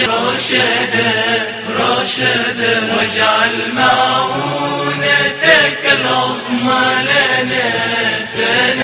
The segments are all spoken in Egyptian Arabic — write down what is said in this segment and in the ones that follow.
رشدا رشدا واجعل معونتك العظمى لنا سنة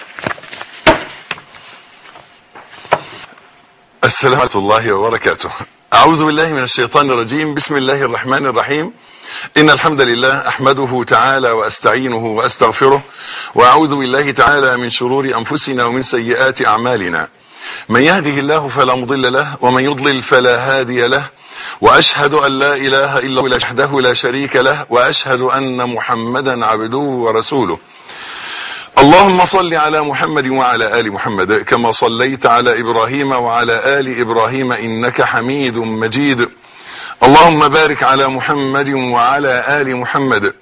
السلام ورحمة الله وبركاته أعوذ بالله من الشيطان الرجيم بسم الله الرحمن الرحيم إن الحمد لله أحمده تعالى وأستعينه وأستغفره وأعوذ بالله تعالى من شرور أنفسنا ومن سيئات أعمالنا من يهده الله فلا مضل له ومن يضلل فلا هادي له وأشهد أن لا إله إلا الله وحده لا شريك له وأشهد أن محمدا عبده ورسوله اللهم صل على محمد وعلى آل محمد كما صليت على إبراهيم وعلى آل إبراهيم إنك حميد مجيد اللهم بارك على محمد وعلى آل محمد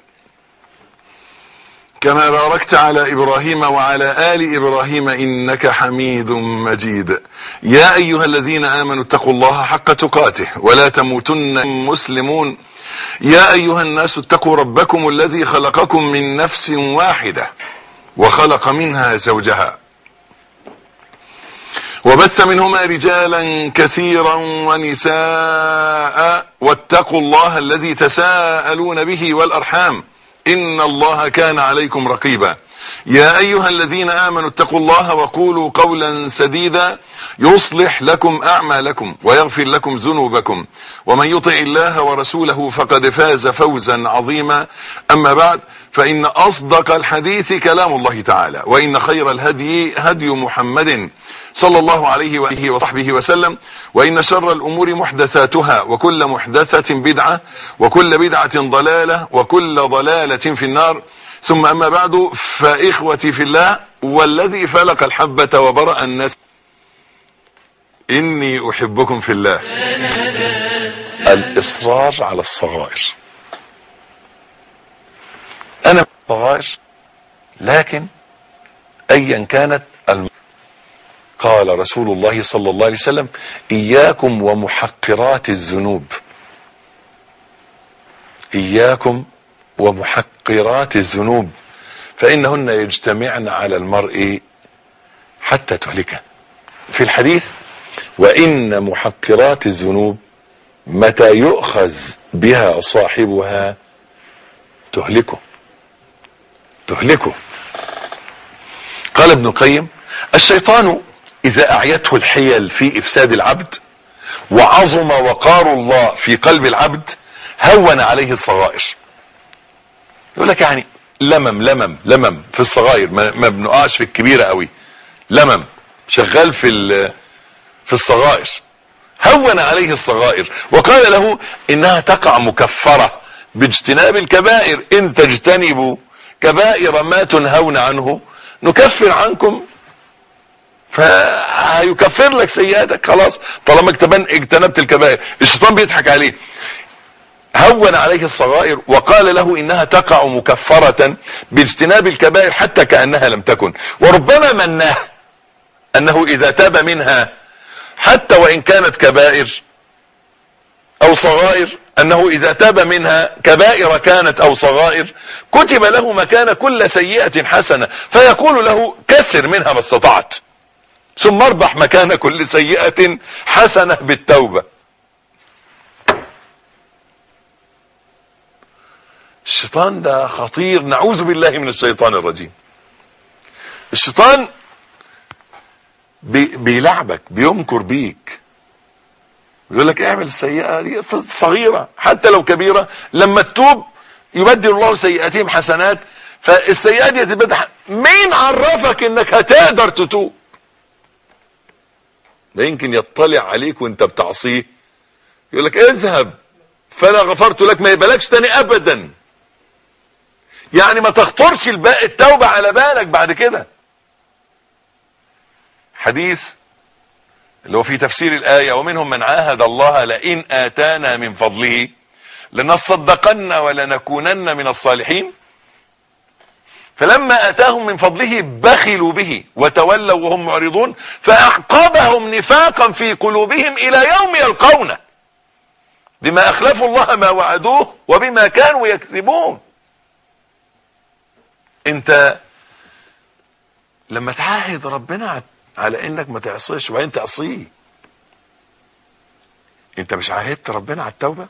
كما باركت على إبراهيم وعلى آل إبراهيم إنك حميد مجيد يا أيها الذين آمنوا اتقوا الله حق تقاته ولا تموتن مسلمون يا أيها الناس اتقوا ربكم الذي خلقكم من نفس واحدة وخلق منها زوجها وبث منهما رجالا كثيرا ونساء واتقوا الله الذي تساءلون به والأرحام إن الله كان عليكم رقيبا يا أيها الذين آمنوا اتقوا الله وقولوا قولا سديدا يصلح لكم أعمالكم ويغفر لكم ذنوبكم ومن يطع الله ورسوله فقد فاز فوزا عظيما أما بعد فإن أصدق الحديث كلام الله تعالى وإن خير الهدي هدي محمد صلى الله عليه وآله وصحبه وسلم وإن شر الأمور محدثاتها وكل محدثة بدعة وكل بدعة ضلالة وكل ضلالة في النار ثم أما بعد فإخوتي في الله والذي فلق الحبة وبرأ الناس إني أحبكم في الله الإصرار على الصغائر أنا صغائر لكن أيا كانت الم... قال رسول الله صلى الله عليه وسلم إياكم ومحقرات الذنوب إياكم ومحقرات الذنوب فإنهن يجتمعن على المرء حتى تهلكه في الحديث وإن محقرات الذنوب متى يؤخذ بها صاحبها تهلكه تهلكه قال ابن القيم الشيطان إذا أعيته الحيل في إفساد العبد وعظم وقار الله في قلب العبد هون عليه الصغائر يقول لك يعني لمم لمم لمم في الصغائر ما بنقعش في الكبيرة قوي لمم شغال في في الصغائر هون عليه الصغائر وقال له انها تقع مكفرة باجتناب الكبائر ان تجتنبوا كبائر ما تنهون عنه نكفر عنكم فهيكفر لك سيئاتك خلاص طالما اجتنبت الكبائر الشيطان بيضحك عليه هون عليه الصغائر وقال له انها تقع مكفرة باجتناب الكبائر حتى كأنها لم تكن وربما مناه انه اذا تاب منها حتى وان كانت كبائر او صغائر انه اذا تاب منها كبائر كانت او صغائر كتب له مكان كل سيئة حسنة فيقول له كسر منها ما استطعت ثم اربح مكان كل سيئة حسنة بالتوبة الشيطان ده خطير نعوذ بالله من الشيطان الرجيم الشيطان بي بيلعبك بيمكر بيك يقول لك اعمل السيئة دي صغيرة حتى لو كبيرة لما تتوب يبدل الله سيئاتهم حسنات فالسيئات دي تبدل مين عرفك انك هتقدر تتوب ده يمكن يطلع عليك وانت بتعصيه يقول لك اذهب فانا غفرت لك ما يبالكش تاني ابدا يعني ما تخطرش التوبة على بالك بعد كده حديث اللي هو في تفسير الآية ومنهم من عاهد الله لئن آتانا من فضله لنصدقن ولنكونن من الصالحين فلما آتاهم من فضله بخلوا به وتولوا وهم معرضون فأعقبهم نفاقا في قلوبهم إلى يوم يلقونه بما أخلفوا الله ما وعدوه وبما كانوا يكذبون انت لما تعاهد ربنا على انك ما تعصيش وبعدين تعصيه انت مش عاهدت ربنا على التوبة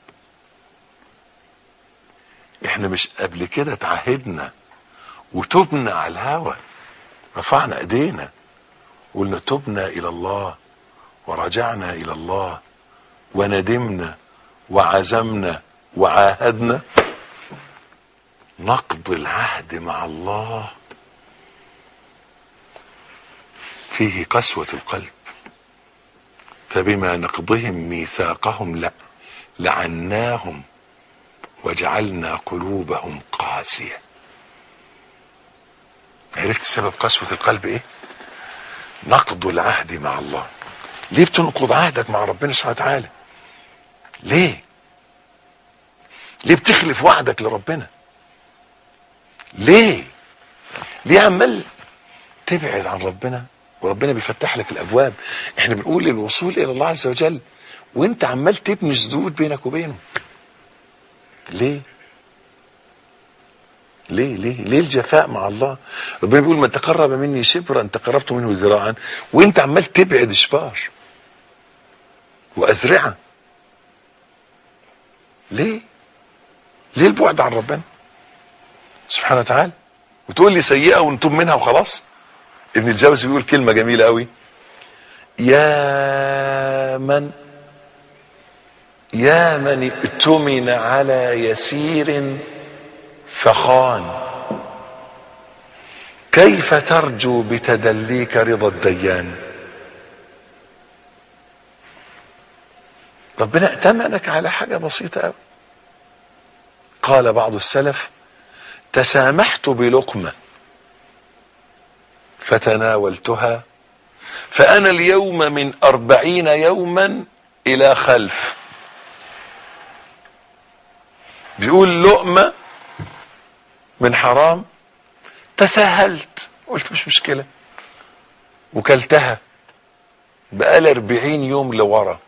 احنا مش قبل كده تعهدنا وتبنا على الهوى رفعنا ايدينا قلنا تبنا الى الله ورجعنا الى الله وندمنا وعزمنا وعاهدنا نقض العهد مع الله فيه قسوة القلب فبما نقضهم ميثاقهم لا لعناهم وجعلنا قلوبهم قاسية عرفت سبب قسوة القلب ايه نقض العهد مع الله ليه بتنقض عهدك مع ربنا سبحانه وتعالى ليه ليه بتخلف وعدك لربنا ليه ليه عمال تبعد عن ربنا وربنا بيفتح لك الابواب احنا بنقول الوصول الى الله عز وجل وانت عمال تبني سدود بينك وبينه ليه ليه ليه ليه الجفاء مع الله ربنا بيقول من تقرب مني شبرا تقربت منه ذراعا وانت عمال تبعد شبار وازرعه ليه ليه البعد عن ربنا سبحانه وتعالى وتقول لي سيئه ونتوب منها وخلاص ابن الجوزي بيقول كلمه جميله قوي يا من يا من ائتمن على يسير فخان كيف ترجو بتدليك رضا الديان ربنا ائتمنك على حاجة بسيطة قوي قال بعض السلف تسامحت بلقمة فتناولتها فأنا اليوم من أربعين يوما إلى خلف بيقول لقمة من حرام تساهلت قلت مش مشكلة وكلتها بقال أربعين يوم لورا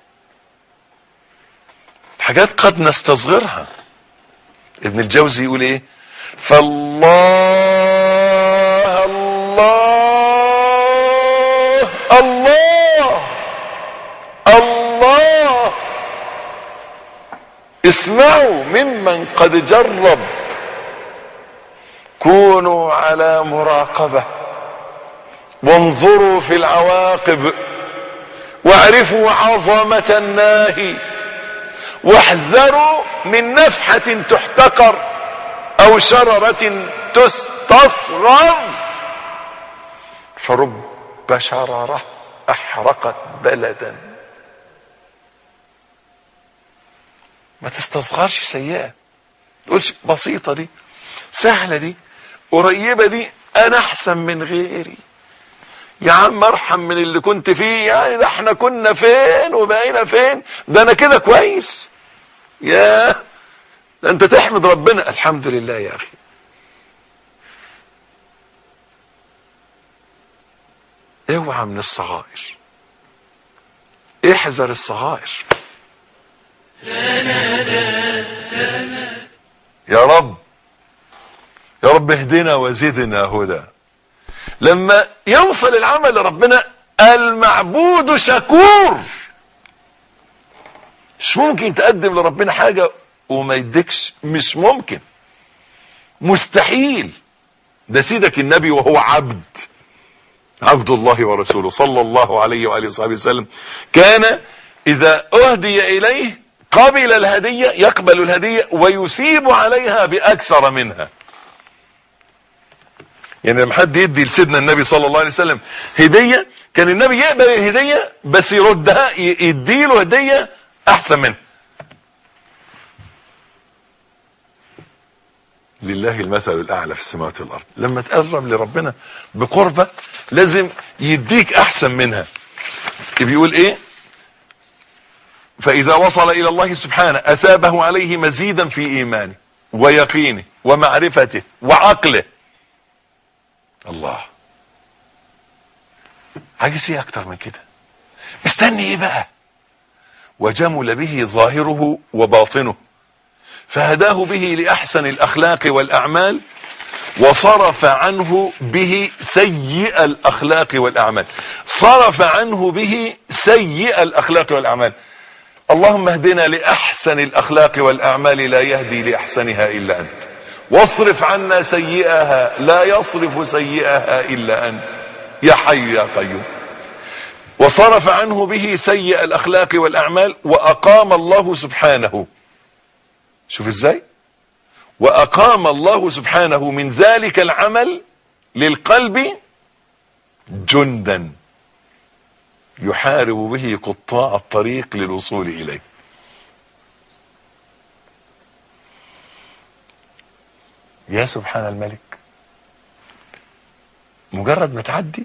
حاجات قد نستصغرها ابن الجوزي يقول ايه فالله الله الله الله اسمعوا ممن قد جرب كونوا على مراقبة وانظروا في العواقب واعرفوا عظمة الناهي واحذروا من نفحة تحتقر او شررة تستصغر فرب شررة احرقت بلدا ما تستصغرش سيئة تقولش بسيطة دي سهلة دي قريبة دي انا احسن من غيري يا عم ارحم من اللي كنت فيه يعني ده احنا كنا فين وبقينا فين ده انا كده كويس يا ده انت تحمد ربنا الحمد لله يا اخي اوعى من الصغائر احذر الصغائر يا رب يا رب اهدنا وزدنا هدى لما يوصل العمل لربنا المعبود شكور مش ممكن تقدم لربنا حاجة وما يديكش مش ممكن مستحيل ده سيدك النبي وهو عبد عبد الله ورسوله صلى الله عليه وآله وصحبه وسلم كان إذا أهدي إليه قبل الهدية يقبل الهدية ويسيب عليها بأكثر منها يعني لما حد يدي لسيدنا النبي صلى الله عليه وسلم هدية كان النبي يقبل الهدية بس يردها يديله هدية احسن منها لله المثل الاعلى في السماوات والارض لما تقرب لربنا بقربة لازم يديك احسن منها بيقول ايه فاذا وصل الى الله سبحانه اثابه عليه مزيدا في ايمانه ويقينه ومعرفته وعقله الله عايز ايه اكتر من كده مستني ايه بقى وجمل به ظاهره وباطنه فهداه به لاحسن الاخلاق والاعمال وصرف عنه به سيء الاخلاق والاعمال صرف عنه به سيء الاخلاق والاعمال اللهم اهدنا لأحسن الأخلاق والأعمال لا يهدي لأحسنها إلا أنت واصرف عنا سيئها لا يصرف سيئها إلا أنت يا حي يا قيوم وصرف عنه به سيء الأخلاق والأعمال وأقام الله سبحانه شوف ازاي وأقام الله سبحانه من ذلك العمل للقلب جندا يحارب به قطاع الطريق للوصول إليه يا سبحان الملك مجرد ما تعدي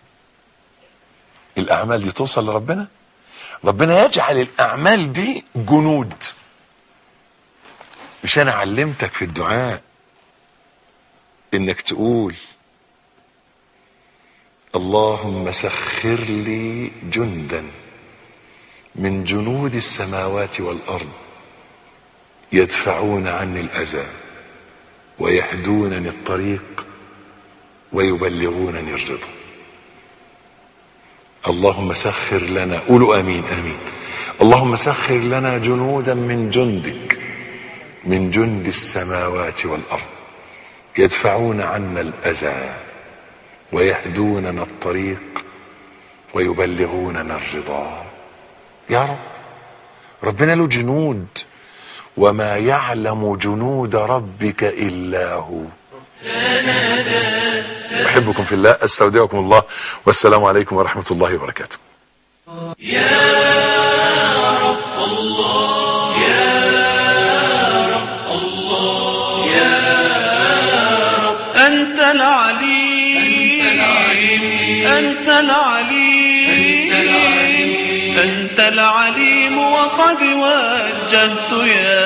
الأعمال دي توصل لربنا ربنا يجعل الأعمال دي جنود مش أنا علمتك في الدعاء إنك تقول اللهم سخر لي جندا من جنود السماوات والأرض يدفعون عني الأذى ويهدونني الطريق ويبلغونني الرضا اللهم سخر لنا قولوا امين امين اللهم سخر لنا جنودا من جندك من جند السماوات والارض يدفعون عنا الاذى ويهدوننا الطريق ويبلغوننا الرضا يا رب ربنا له جنود وما يعلم جنود ربك الا هو احبكم في الله استودعكم الله والسلام عليكم ورحمه الله وبركاته أنت العليم أنت العليم أنت العليم وقد وجهت يا